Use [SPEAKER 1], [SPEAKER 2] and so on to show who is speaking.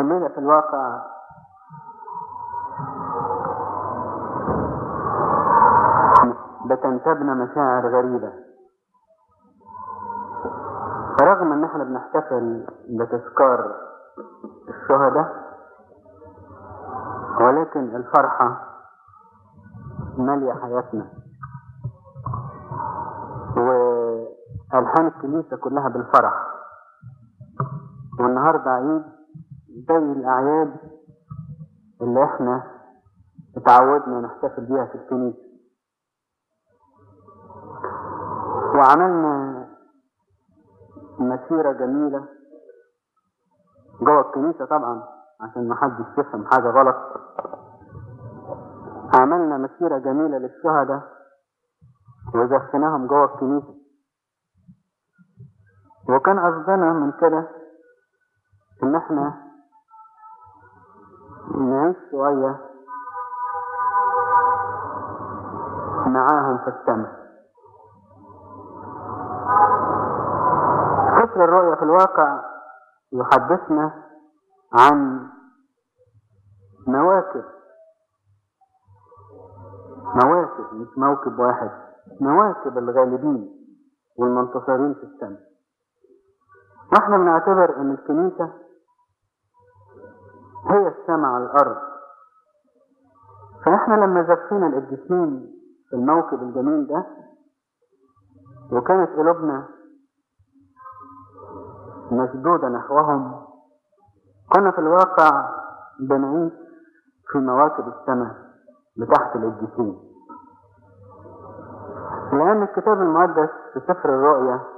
[SPEAKER 1] كلنا في الواقع بتنتابنا مشاعر غريبة رغم ان احنا بنحتفل بتذكار الشهداء ولكن الفرحة مالية حياتنا وألحان الكنيسة كلها بالفرح والنهاردة عيد زي الأعياد اللي احنا اتعودنا نحتفل بيها في الكنيسة وعملنا مسيرة جميلة جوه الكنيسة طبعا عشان ما حدش يفهم حاجة غلط عملنا مسيرة جميلة للشهداء وزفناهم جوه الكنيسة وكان قصدنا من كده ان احنا نعيش شوية معاهم في السماء سفر الرؤيا في الواقع يحدثنا عن مواكب مواكب مش موكب واحد مواكب الغالبين والمنتصرين في السماء واحنا بنعتبر ان الكنيسة هي السماء على الارض فاحنا لما زفينا القديسين في الموكب الجميل ده وكانت قلوبنا مشدودة نحوهم كنا في الواقع بنعيش في مواكب السماء بتحت القديسين لأن الكتاب المقدس في سفر الرؤيا